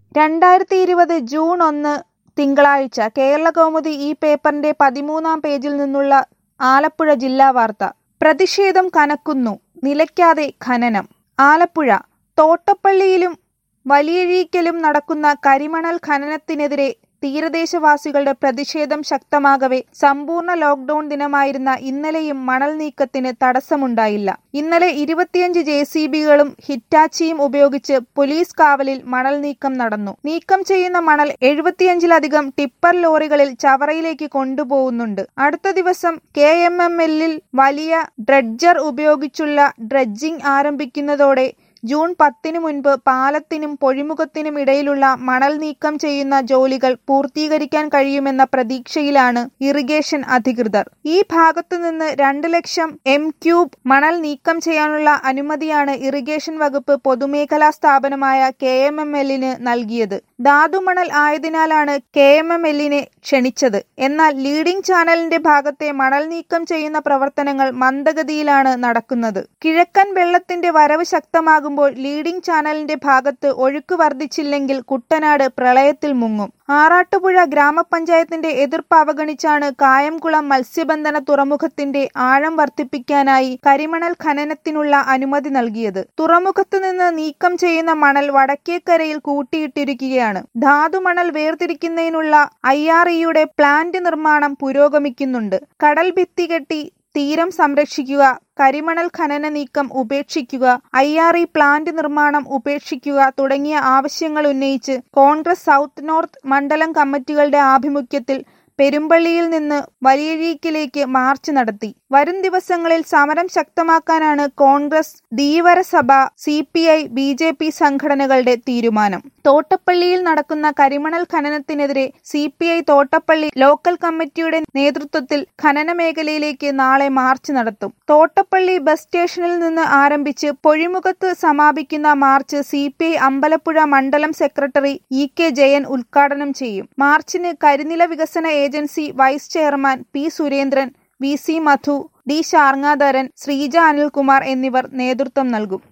രണ്ടായിരത്തി ഇരുപത് ജൂൺ ഒന്ന് തിങ്കളാഴ്ച കേരളകൗമുദി ഈ പേപ്പറിന്റെ പതിമൂന്നാം പേജിൽ നിന്നുള്ള ആലപ്പുഴ ജില്ലാ വാർത്ത പ്രതിഷേധം കനക്കുന്നു നിലയ്ക്കാതെ ഖനനം ആലപ്പുഴ തോട്ടപ്പള്ളിയിലും വലിയഴീക്കലും നടക്കുന്ന കരിമണൽ ഖനനത്തിനെതിരെ തീരദേശവാസികളുടെ പ്രതിഷേധം ശക്തമാകവെ സമ്പൂർണ്ണ ലോക്ഡൌൺ ദിനമായിരുന്ന ഇന്നലെയും മണൽ നീക്കത്തിന് തടസ്സമുണ്ടായില്ല ഇന്നലെ ഇരുപത്തിയഞ്ച് ജെ സി ബികളും ഹിറ്റാച്ചിയും ഉപയോഗിച്ച് പോലീസ് കാവലിൽ മണൽ നീക്കം നടന്നു നീക്കം ചെയ്യുന്ന മണൽ എഴുപത്തിയഞ്ചിലധികം ടിപ്പർ ലോറികളിൽ ചവറയിലേക്ക് കൊണ്ടുപോകുന്നുണ്ട് അടുത്ത ദിവസം കെ എം എം എല്ലിൽ വലിയ ഡ്രഡ്ജർ ഉപയോഗിച്ചുള്ള ഡ്രഡ്ജിംഗ് ആരംഭിക്കുന്നതോടെ ജൂൺ പത്തിന് മുൻപ് പാലത്തിനും പൊഴിമുഖത്തിനും ഇടയിലുള്ള മണൽ നീക്കം ചെയ്യുന്ന ജോലികൾ പൂർത്തീകരിക്കാൻ കഴിയുമെന്ന പ്രതീക്ഷയിലാണ് ഇറിഗേഷൻ അധികൃതർ ഈ ഭാഗത്തുനിന്ന് രണ്ട് ലക്ഷം എം ക്യൂബ് മണൽ നീക്കം ചെയ്യാനുള്ള അനുമതിയാണ് ഇറിഗേഷൻ വകുപ്പ് പൊതുമേഖലാ സ്ഥാപനമായ കെ എം എം എല്ലിന് നൽകിയത് ധാതുമണൽ ആയതിനാലാണ് കെ എം എം എല്ലിനെ ക്ഷണിച്ചത് എന്നാൽ ലീഡിംഗ് ചാനലിന്റെ ഭാഗത്തെ മണൽ നീക്കം ചെയ്യുന്ന പ്രവർത്തനങ്ങൾ മന്ദഗതിയിലാണ് നടക്കുന്നത് കിഴക്കൻ വെള്ളത്തിന്റെ വരവ് ശക്തമാകുമ്പോൾ ലീഡിംഗ് ചാനലിന്റെ ഭാഗത്ത് ഒഴുക്ക് വർദ്ധിച്ചില്ലെങ്കിൽ കുട്ടനാട് പ്രളയത്തിൽ മുങ്ങും ആറാട്ടുപുഴ ഗ്രാമപഞ്ചായത്തിന്റെ എതിർപ്പ് അവഗണിച്ചാണ് കായംകുളം മത്സ്യബന്ധന തുറമുഖത്തിന്റെ ആഴം വർദ്ധിപ്പിക്കാനായി കരിമണൽ ഖനനത്തിനുള്ള അനുമതി നൽകിയത് തുറമുഖത്ത് നിന്ന് നീക്കം ചെയ്യുന്ന മണൽ വടക്കേക്കരയിൽ കൂട്ടിയിട്ടിരിക്കുകയാണ് ധാതുമണൽ വേർതിരിക്കുന്നതിനുള്ള ഐ ആർ ഇയുടെ പ്ലാന്റ് നിർമ്മാണം പുരോഗമിക്കുന്നുണ്ട് കടൽ ഭിത്തി കെട്ടി തീരം സംരക്ഷിക്കുക കരിമണൽ ഖനന നീക്കം ഉപേക്ഷിക്കുക ഐ ആർ ഇ പ്ലാന്റ് നിർമ്മാണം ഉപേക്ഷിക്കുക തുടങ്ങിയ ആവശ്യങ്ങൾ ഉന്നയിച്ച് കോൺഗ്രസ് സൗത്ത് നോർത്ത് മണ്ഡലം കമ്മിറ്റികളുടെ ആഭിമുഖ്യത്തിൽ പെരുമ്പള്ളിയിൽ നിന്ന് വലിയഴീക്കിലേക്ക് മാർച്ച് നടത്തി വരും ദിവസങ്ങളിൽ സമരം ശക്തമാക്കാനാണ് Congress Dheevarasabha C P I B J P സംഘടനകളുടെ തീരുമാനം തോട്ടപ്പള്ളിയിൽ നടക്കുന്ന കരിമണൽ ഖനനത്തിനെതിരെ C P I Thottappally local കമ്മിറ്റിയുടെ നേതൃത്വത്തിൽ ഖനന മേഖലയിലേക്ക് നാളെ മാർച്ച് നടത്തും തോട്ടപ്പള്ളി ബസ് സ്റ്റേഷനിൽ നിന്ന് ആരംഭിച്ച് പൊഴിമുഖത്ത് സമാപിക്കുന്ന march C P I Ambalappuzha മണ്ഡലം സെക്രട്ടറി ഇ കെ ജയൻ ഉദ്ഘാടനം ചെയ്യും മാർച്ചിന് കരിനില വികസന agency vice chairman P Surendran V C Madhu D Sarngadharan Sreeja Anilkumar എന്നിവർ നേതൃത്വം നൽകും